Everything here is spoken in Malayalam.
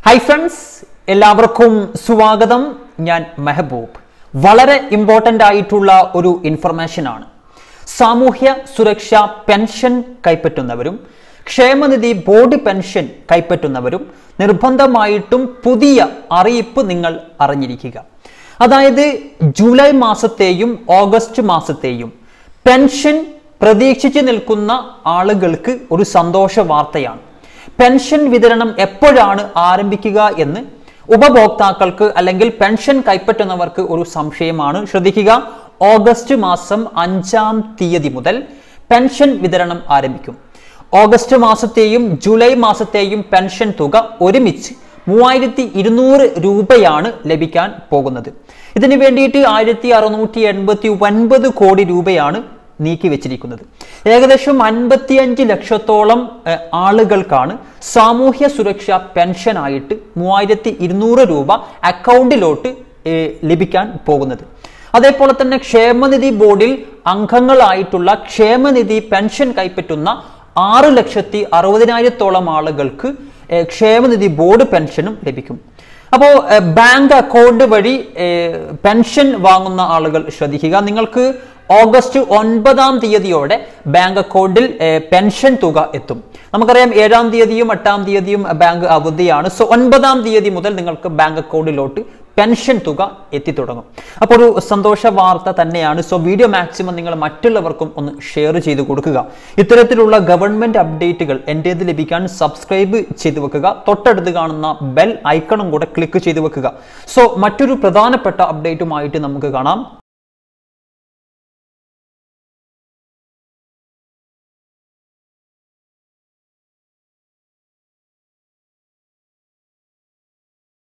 ഹായ് ഫ്രണ്ട്സ് എല്ലാവർക്കും സ്വാഗതം ഞാൻ മെഹബൂബ് വളരെ ഇമ്പോർട്ടൻ്റ് ആയിട്ടുള്ള ഒരു ഇൻഫർമേഷൻ ആണ് സാമൂഹ്യ സുരക്ഷാ പെൻഷൻ കൈപ്പറ്റുന്നവരും ക്ഷേമനിധി ബോർഡ് പെൻഷൻ കൈപ്പറ്റുന്നവരും നിർബന്ധമായിട്ടും പുതിയ അറിയിപ്പ് നിങ്ങൾ അറിഞ്ഞിരിക്കുക അതായത് ജൂലൈ മാസത്തെയും ഓഗസ്റ്റ് മാസത്തെയും പെൻഷൻ പ്രതീക്ഷിച്ച് നിൽക്കുന്ന ആളുകൾക്ക് ഒരു സന്തോഷ വാർത്തയാണ് പെൻഷൻ വിതരണം എപ്പോഴാണ് ആരംഭിക്കുക എന്ന് ഉപഭോക്താക്കൾക്ക് അല്ലെങ്കിൽ പെൻഷൻ കൈപ്പറ്റുന്നവർക്ക് ഒരു സംശയമാണ് ശ്രദ്ധിക്കുക ഓഗസ്റ്റ് മാസം അഞ്ചാം തീയതി മുതൽ പെൻഷൻ വിതരണം ആരംഭിക്കും ഓഗസ്റ്റ് മാസത്തെയും ജൂലൈ മാസത്തെയും പെൻഷൻ തുക ഒരുമിച്ച് മൂവായിരത്തി ഇരുന്നൂറ് രൂപയാണ് ലഭിക്കാൻ പോകുന്നത് ഇതിനു വേണ്ടിയിട്ട് ആയിരത്തി അറുന്നൂറ്റി എൺപത്തി ഒൻപത് കോടി രൂപയാണ് നീക്കി വെച്ചിരിക്കുന്നത് ഏകദേശം അൻപത്തിയഞ്ച് ലക്ഷത്തോളം ഏഹ്, ആളുകൾക്കാണ് സാമൂഹ്യ സുരക്ഷാ പെൻഷനായിട്ട് മൂവായിരത്തി ഇരുന്നൂറ് രൂപ അക്കൗണ്ടിലോട്ട് ഏഹ്, ലഭിക്കാൻ പോകുന്നത് അതേപോലെ തന്നെ ക്ഷേമനിധി ബോർഡിൽ അംഗങ്ങളായിട്ടുള്ള ക്ഷേമനിധി പെൻഷൻ കൈപ്പറ്റുന്ന ആറ് ലക്ഷത്തി അറുപതിനായിരത്തോളം ആളുകൾക്ക് ഏഹ്, ക്ഷേമനിധി ബോർഡ് പെൻഷനും ലഭിക്കും അപ്പോൾ ബാങ്ക് അക്കൗണ്ട് വഴി ഏഹ്, പെൻഷൻ വാങ്ങുന്ന ആളുകൾ ശ്രദ്ധിക്കുക നിങ്ങൾക്ക് ഓഗസ്റ്റ് ഒൻപതാം തീയതിയോടെ ബാങ്ക് അക്കൗണ്ടിൽ ഏഹ്, പെൻഷൻ തുക എത്തും നമുക്കറിയാം ഏഴാം തീയതിയും എട്ടാം തീയതിയും ബാങ്ക് അവധിയാണ് സോ ഒൻപതാം തീയതി മുതൽ നിങ്ങൾക്ക് ബാങ്ക് അക്കൗണ്ടിലോട്ട് പെൻഷൻ തുക എത്തിത്തുടങ്ങും അപ്പോൾ ഒരു സന്തോഷ വാർത്ത തന്നെയാണ് സോ വീഡിയോ മാക്സിമം നിങ്ങൾ മറ്റുള്ളവർക്കും ഒന്ന് ഷെയർ ചെയ്ത് കൊടുക്കുക ഇത്തരത്തിലുള്ള ഗവൺമെന്റ് അപ്ഡേറ്റുകൾ എൻ്റേത് ലഭിക്കാൻ സബ്സ്ക്രൈബ് ചെയ്ത് വെക്കുക തൊട്ടടുത്ത് കാണുന്ന ബെൽ ഐക്കണും കൂടെ ക്ലിക്ക് ചെയ്ത് വെക്കുക സോ മറ്റൊരു പ്രധാനപ്പെട്ട അപ്ഡേറ്റുമായിട്ട് നമുക്ക് കാണാം